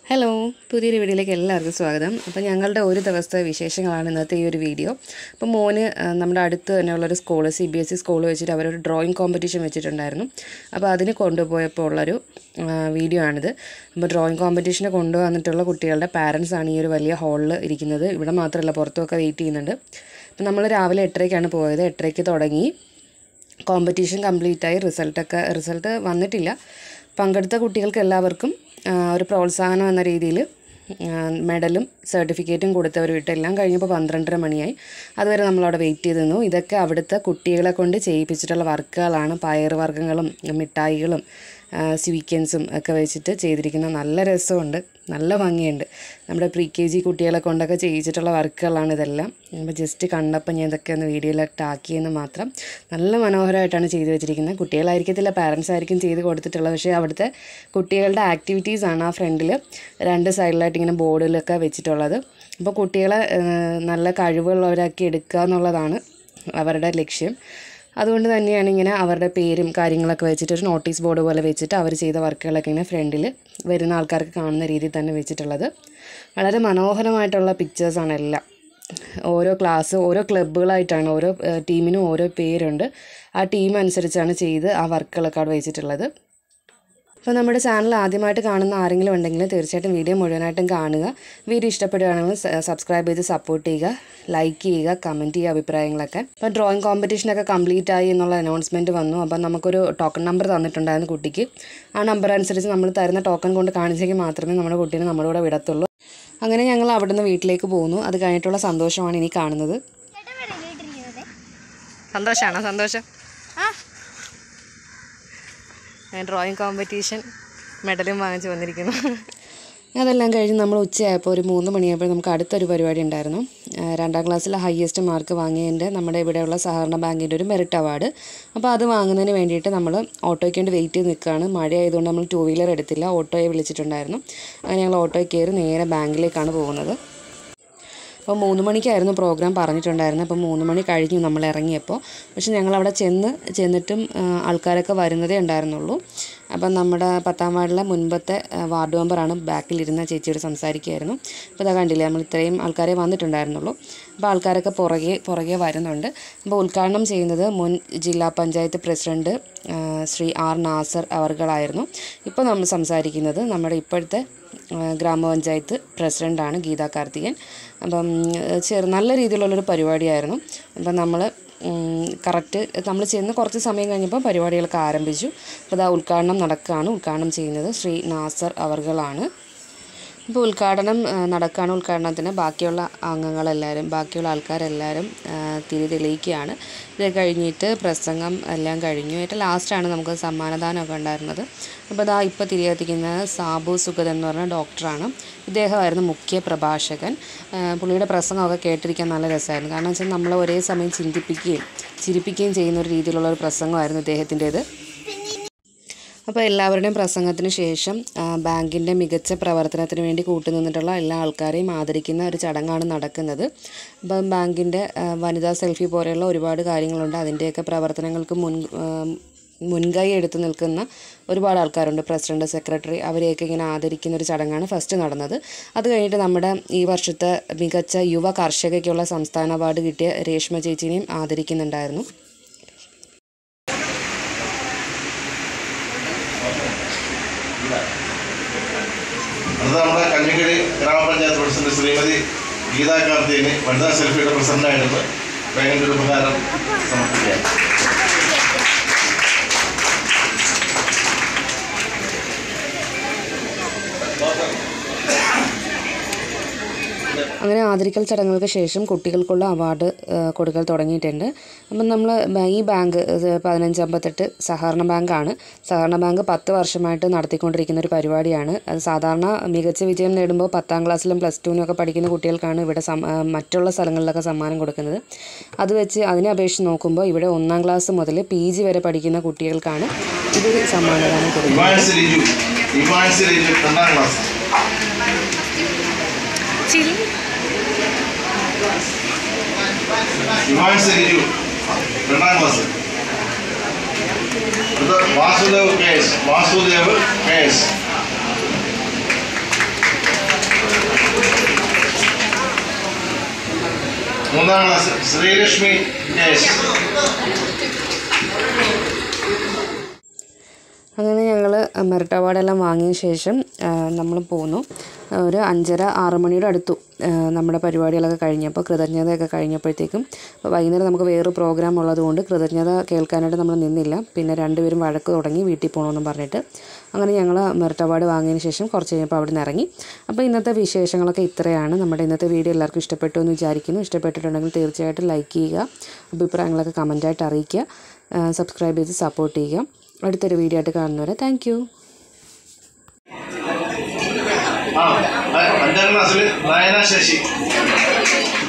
hello പുതിയൊരു വീഡിയോയിലേക്ക് എല്ലാവർക്കും സ്വാഗതം അപ്പോൾ ഞങ്ങളുടെ ഒരു ദിവസത്തെ വിശേഷങ്ങളാണ് ഇന്നത്തെ ഈ ഒരു വീഡിയോ അപ്പോൾ മോന് ആ, നമ്മുടെ അടുത്ത് തന്നെയുള്ളൊരു school C B S E school വെച്ചിട്ട് അവരൊരു ഡ്രോയിങ് കോമ്പറ്റീഷൻ വെച്ചിട്ടുണ്ടായിരുന്നു അപ്പോൾ അതിന് കൊണ്ടുപോയപ്പോൾ ഉള്ളൊരു ആ, വീഡിയോ ആണിത് അപ്പോൾ ഡ്രോയിങ് കോമ്പറ്റീഷന് കൊണ്ടുവന്നിട്ടുള്ള കുട്ടികളുടെ പാരൻസ് ആണ് ഈ ഒരു വലിയ ഹാളിൽ ഇരിക്കുന്നത് ഇവിടെ മാത്രമല്ല പുറത്തുമൊക്കെ വെയിറ്റ് ചെയ്യുന്നുണ്ട് അപ്പോൾ നമ്മൾ രാവിലെ എട്ടരയ്ക്കാണ് പോയത് എട്ടരയ്ക്ക് തുടങ്ങി കോമ്പറ്റീഷൻ കംപ്ലീറ്റ് ആയി റിസൾട്ടൊക്കെ റിസൾട്ട് വന്നിട്ടില്ല പങ്കെടുത്ത കുട്ടികൾക്ക് എല്ലാവർക്കും ആ, ഒരു പ്രോത്സാഹനം എന്ന രീതിയിൽ മെഡലും സർട്ടിഫിക്കറ്റും കൊടുത്തവർ വിട്ട് എല്ലാം കഴിഞ്ഞപ്പോൾ പന്ത്രണ്ടര മണിയായി അതുവരെ നമ്മളവിടെ വെയിറ്റ് ചെയ്ത് നിന്നു ഇതൊക്കെ അവിടുത്തെ കുട്ടികളെ കൊണ്ട് ചെയ്യിപ്പിച്ചിട്ടുള്ള വർക്കുകളാണ് പയർ വർഗ്ഗങ്ങളും മിഠായികളും സ്വീക്കൻസും ഒക്കെ വെച്ചിട്ട് ചെയ്തിരിക്കുന്ന നല്ല രസമുണ്ട് നല്ല ഭംഗിയുണ്ട് നമ്മുടെ പ്രീ കെ ജി കുട്ടികളെ കൊണ്ടൊക്കെ ചെയ്യിച്ചിട്ടുള്ള വർക്കുകളാണ് ഇതെല്ലാം അപ്പോൾ ജസ്റ്റ് കണ്ടപ്പോൾ ഞാൻ ഇതൊക്കെ ഒന്ന് വീഡിയോയിലൊക്കെ ആക്കിയെന്ന് മാത്രം നല്ല മനോഹരമായിട്ടാണ് ചെയ്തു വെച്ചിരിക്കുന്നത് കുട്ടികളായിരിക്കത്തില്ല പാരൻസ് ആയിരിക്കും ചെയ്ത് കൊടുത്തിട്ടുള്ളത് പക്ഷേ അവിടുത്തെ കുട്ടികളുടെ ആക്ടിവിറ്റീസ് ആണ് ആ ഫ്രണ്ടിൽ രണ്ട് സൈഡിലായിട്ട് ഇങ്ങനെ ബോർഡിലൊക്കെ വെച്ചിട്ടുള്ളത് അപ്പോൾ കുട്ടികളെ ഏഹ്, നല്ല കഴിവുള്ളവരാക്കി എടുക്കുക എന്നുള്ളതാണ് അവരുടെ ലക്ഷ്യം അതുകൊണ്ട് തന്നെയാണ് ഇങ്ങനെ അവരുടെ പേരും കാര്യങ്ങളൊക്കെ വെച്ചിട്ട് ഒരു നോട്ടീസ് ബോർഡ് പോലെ വെച്ചിട്ട് അവർ ചെയ്ത വർക്കുകളൊക്കെ ഇങ്ങനെ ഫ്രണ്ടിൽ വരുന്ന ആൾക്കാർക്ക് കാണുന്ന രീതിയിൽ തന്നെ വെച്ചിട്ടുള്ളത് വളരെ മനോഹരമായിട്ടുള്ള പിക്ചേഴ്സാണ് എല്ലാം ഓരോ ക്ലാസ് ഓരോ ക്ലബ്ബുകളായിട്ടാണ് ഓരോ ഏഹ്, ടീമിനും ഓരോ പേരുണ്ട് ആ ടീം അനുസരിച്ചാണ് ചെയ്ത് ആ വർക്കുകളൊക്കെ അവിടെ വെച്ചിട്ടുള്ളത് അപ്പോൾ നമ്മുടെ ചാനൽ ആദ്യമായിട്ട് കാണുന്ന ആരെങ്കിലും ഉണ്ടെങ്കിൽ തീർച്ചയായിട്ടും വീഡിയോ മുഴുവനായിട്ടും കാണുക വീഡിയോ ഇഷ്ടപ്പെടുകയാണെങ്കിൽ സ- സബ്സ്ക്രൈബ് ചെയ്ത് സപ്പോർട്ട് ചെയ്യുക ലൈക്ക് ചെയ്യുക കമൻറ്റ് ചെയ്യുക അഭിപ്രായങ്ങളൊക്കെ അപ്പോൾ ഡ്രോയിങ് കോമ്പറ്റീഷനൊക്കെ കംപ്ലീറ്റ് ആയി എന്നുള്ള അനൗൺസ്മെൻറ്റ് വന്നു അപ്പോൾ നമുക്കൊരു ടോക്കൺ നമ്പർ തന്നിട്ടുണ്ടായിരുന്നു കുട്ടിക്ക് ആ നമ്പർ അനുസരിച്ച് നമ്മൾ തരുന്ന ടോക്കൺ കൊണ്ട് കാണിച്ചെങ്കിൽ മാത്രമേ നമ്മുടെ കുട്ടീനെ നമ്മുടെ കൂടെ വിടത്തുള്ളൂ അങ്ങനെ ഞങ്ങൾ അവിടുന്ന് വീട്ടിലേക്ക് പോകുന്നു അത് കഴിഞ്ഞിട്ടുള്ള സന്തോഷമാണ് ഇനി കാണുന്നത് സന്തോഷമാണോ സന്തോഷം ഡ്രോയിങ് കോമ്പറ്റീഷൻ മെഡലും വാങ്ങിച്ച് വന്നിരിക്കുന്നു അതെല്ലാം കഴിഞ്ഞ് നമ്മൾ ഉച്ചയായപ്പോൾ ഒരു മൂന്ന് മണിയായപ്പോൾ നമുക്ക് അടുത്തൊരു പരിപാടി ഉണ്ടായിരുന്നു ആ, രണ്ടാം ക്ലാസ്സിലെ ഹയസ്റ്റ് മാർക്ക് വാങ്ങിയതിൻ്റെ നമ്മുടെ ഇവിടെയുള്ള സഹകരണ ബാങ്കിൻ്റെ ഒരു മെറിറ്റ് അവാർഡ് അപ്പോൾ അത് വാങ്ങുന്നതിന് വേണ്ടിയിട്ട് നമ്മൾ ഓട്ടോയ്ക്ക് വേണ്ടി വെയിറ്റ് ചെയ്ത് നിൽക്കുകയാണ് മഴ ആയതുകൊണ്ട് നമ്മൾ ടൂ വീലർ എടുത്തില്ല ഓട്ടോയെ വിളിച്ചിട്ടുണ്ടായിരുന്നു അങ്ങനെ ഞങ്ങൾ ഓട്ടോയിൽ കയറി നേരെ ബാങ്കിലേക്കാണ് പോകുന്നത് അപ്പോൾ മൂന്ന് മണിക്കായിരുന്നു പ്രോഗ്രാം പറഞ്ഞിട്ടുണ്ടായിരുന്നത് അപ്പോൾ മൂന്ന് മണി കഴിഞ്ഞു നമ്മൾ ഇറങ്ങിയപ്പോൾ പക്ഷെ ഞങ്ങളവിടെ ചെന്ന് ചെന്നിട്ടും ആ, ആൾക്കാരൊക്കെ വരുന്നതേ ഉണ്ടായിരുന്നുള്ളൂ അപ്പം നമ്മുടെ പത്താം വാർഡിലെ മുൻപത്തെ ആ, വാർഡ് മെമ്പറാണ് ബാക്കിലിരുന്ന ചേച്ചിയോട് സംസാരിക്കുമായിരുന്നു അപ്പോൾ ഇതാ കണ്ടില്ലേ നമ്മൾ ഇത്രയും ആൾക്കാരെ വന്നിട്ടുണ്ടായിരുന്നുള്ളൂ അപ്പോൾ ആൾക്കാരൊക്കെ പുറകെ പുറകെ വരുന്നുണ്ട് അപ്പോൾ ഉദ്ഘാടനം ചെയ്യുന്നത് മുൻ ജില്ലാ പഞ്ചായത്ത് പ്രസിഡന്റ് ആ, ശ്രീ ആർ നാസർ അവർകളായിരുന്നു ഇപ്പോൾ നമ്മൾ സംസാരിക്കുന്നത് നമ്മുടെ ഇപ്പോഴത്തെ ആ, ഗ്രാമപഞ്ചായത്ത് പ്രസിഡൻ്റാണ് ഗീതാ കാർത്തികൻ അപ്പം ഏഹ്, ചെറു നല്ല രീതിയിലുള്ളൊരു പരിപാടിയായിരുന്നു അപ്പം നമ്മൾ കറക്റ്റ് നമ്മൾ ചെന്ന് കുറച്ച് സമയം കഴിഞ്ഞപ്പോൾ പരിപാടികളൊക്കെ ആരംഭിച്ചു അപ്പോൾ ഇതാ ഉദ്ഘാടനം നടക്കുകയാണ് ഉദ്ഘാടനം ചെയ്യുന്നത് ശ്രീ നാസർ അവർകളാണ് ഇപ്പോൾ ഉദ്ഘാടനം ആ, നടക്കുകയാണ് ഉദ്ഘാടനത്തിന് ബാക്കിയുള്ള അംഗങ്ങളെല്ലാവരും ബാക്കിയുള്ള ആൾക്കാരെല്ലാവരും ആ, തിരി തെളിയിക്കുകയാണ് ഇത് കഴിഞ്ഞിട്ട് പ്രസംഗം എല്ലാം കഴിഞ്ഞു ഏറ്റവും ലാസ്റ്റാണ് നമുക്ക് സമ്മാനദാനമൊക്കെ ഉണ്ടായിരുന്നത് അപ്പോൾ ഇതാ ഇപ്പോൾ തിരി കത്തിക്കുന്നത് സാബു സുഗത് എന്ന് പറഞ്ഞ ഡോക്ടറാണ് ഇദ്ദേഹമായിരുന്നു മുഖ്യ പ്രഭാഷകൻ ആ, പുള്ളിയുടെ പ്രസംഗമൊക്കെ കേട്ടിരിക്കാൻ നല്ല രസമായിരുന്നു കാരണം വെച്ചാൽ നമ്മളെ ഒരേ സമയം ചിന്തിപ്പിക്കുകയും ചിരിപ്പിക്കുകയും ചെയ്യുന്ന ഒരു രീതിയിലുള്ള ഒരു പ്രസംഗമായിരുന്നു ഇദ്ദേഹത്തിൻ്റേത് അപ്പോൾ എല്ലാവരുടെയും പ്രസംഗത്തിന് ശേഷം ആ, ബാങ്കിൻ്റെ മികച്ച പ്രവർത്തനത്തിന് വേണ്ടി കൂട്ടുനിന്നിട്ടുള്ള എല്ലാ ആൾക്കാരെയും ആദരിക്കുന്ന ഒരു ചടങ്ങാണ് നടക്കുന്നത് അപ്പം ബാങ്കിൻ്റെ ആ, വനിതാ സെൽഫി പോലെയുള്ള ഒരുപാട് കാര്യങ്ങളുണ്ട് അതിൻ്റെയൊക്കെ പ്രവർത്തനങ്ങൾക്ക് മുൻ ആ, മുൻകൈ എടുത്ത് നിൽക്കുന്ന ഒരുപാട് ആൾക്കാരുണ്ട് പ്രസിഡന്റ് സെക്രട്ടറി അവരെയൊക്കെ ഇങ്ങനെ ആദരിക്കുന്ന ഒരു ചടങ്ങാണ് ഫസ്റ്റ് നടന്നത് അത് കഴിഞ്ഞിട്ട് നമ്മുടെ ഈ വർഷത്തെ മികച്ച യുവ കർഷകയ്ക്കുള്ള സംസ്ഥാന അവാർഡ് കിട്ടിയ രേഷ്മ ചേച്ചിനെയും ആദരിക്കുന്നുണ്ടായിരുന്നു അടുത്ത നമ്മുടെ കഞ്ഞിക്കടി ഗ്രാമപഞ്ചായത്ത് പ്രസിഡന്റ് ശ്രീമതി ഗീതാ കാർത്തികന് വനിതാ സെൽഫിയുടെ പ്രസിഡന്റായിട്ട് ബാങ്കിൻ്റെ ഒരു ഉപകാരം സമർപ്പിക്കുകയാണ് അങ്ങനെ ആദരിക്കൽ ചടങ്ങുകൾക്ക് ശേഷം കുട്ടികൾക്കുള്ള അവാർഡ് ആ, കൊടുക്കൽ തുടങ്ങിയിട്ടുണ്ട് അപ്പം നമ്മൾ ഈ ബാങ്ക് ഇത് പതിനഞ്ചമ്പത്തെട്ട് സഹകരണ ബാങ്കാണ് സഹകരണ ബാങ്ക് പത്ത് വർഷമായിട്ട് നടത്തിക്കൊണ്ടിരിക്കുന്ന ഒരു പരിപാടിയാണ് അത് സാധാരണ മികച്ച വിജയം നേടുമ്പോൾ പത്താം ക്ലാസ്സിലും പ്ലസ് ടുവിനും ഒക്കെ പഠിക്കുന്ന കുട്ടികൾക്കാണ് ഇവിടെ സം- ആ, മറ്റുള്ള സ്ഥലങ്ങളിലൊക്കെ സമ്മാനം കൊടുക്കുന്നത് അത് വെച്ച് അതിനെ അപേക്ഷിച്ച് നോക്കുമ്പോൾ ഇവിടെ ഒന്നാം ക്ലാസ് മുതൽ പി ജി വരെ പഠിക്കുന്ന കുട്ടികൾക്കാണ് ഇതൊരു സമ്മാനദാനം കൊടുക്കുന്നത് ഇവാൻസ് ലിജു ഇവാൻസ് ലിജു രണ്ടാം ക്ലാസ് ഇവാൻസ് ലിജു രണ്ടാം ക്ലാസ് അടുത്ത വാസുദേവ് കേസ് വാസുദേവ് കേസ് മൂന്നാം ക്ലാസ് ശ്രീലക്ഷ്മി കേശ് അങ്ങനെ ഞങ്ങൾ മെറിറ്റ് അവാർഡെല്ലാം വാങ്ങിയ ശേഷം നമ്മൾ പോന്നു ഒരു അഞ്ചര ആറ് മണിയുടെ അടുത്തു ആ, നമ്മുടെ പരിപാടികളൊക്കെ കഴിഞ്ഞപ്പോൾ കൃതജ്ഞതയൊക്കെ കഴിഞ്ഞപ്പോഴത്തേക്കും അപ്പോൾ വൈകുന്നേരം നമുക്ക് വേറെ പ്രോഗ്രാം ഉള്ളതുകൊണ്ട് കൃതജ്ഞത കേൾക്കാനായിട്ട് നമ്മൾ നിന്നില്ല പിന്നെ രണ്ടുപേരും വഴക്ക് തുടങ്ങി വീട്ടിൽ പോകണമെന്ന് പറഞ്ഞിട്ട് അങ്ങനെ ഞങ്ങൾ മെറിറ്റ് അവാർഡ് വാങ്ങിയതിന് ശേഷം കുറച്ച് കഴിഞ്ഞപ്പോൾ അവിടെ നിന്ന് ഇറങ്ങി അപ്പോൾ ഇന്നത്തെ വിശേഷങ്ങളൊക്കെ ഇത്രയാണ് നമ്മുടെ ഇന്നത്തെ വീഡിയോ എല്ലാവർക്കും ഇഷ്ടപ്പെട്ടു എന്ന് വിചാരിക്കുന്നു ഇഷ്ടപ്പെട്ടിട്ടുണ്ടെങ്കിൽ തീർച്ചയായിട്ടും ലൈക്ക് ചെയ്യുക അഭിപ്രായങ്ങളൊക്കെ കമൻറ്റായിട്ട് അറിയിക്കുക സബ്സ്ക്രൈബ് ചെയ്ത് സപ്പോർട്ട് ചെയ്യുക അടുത്തൊരു വീഡിയോ ആയിട്ട് കാണുന്നവരെ താങ്ക് യു ആ അഞ്ചാം ക്ലാസ്സിൽ നയന ശശി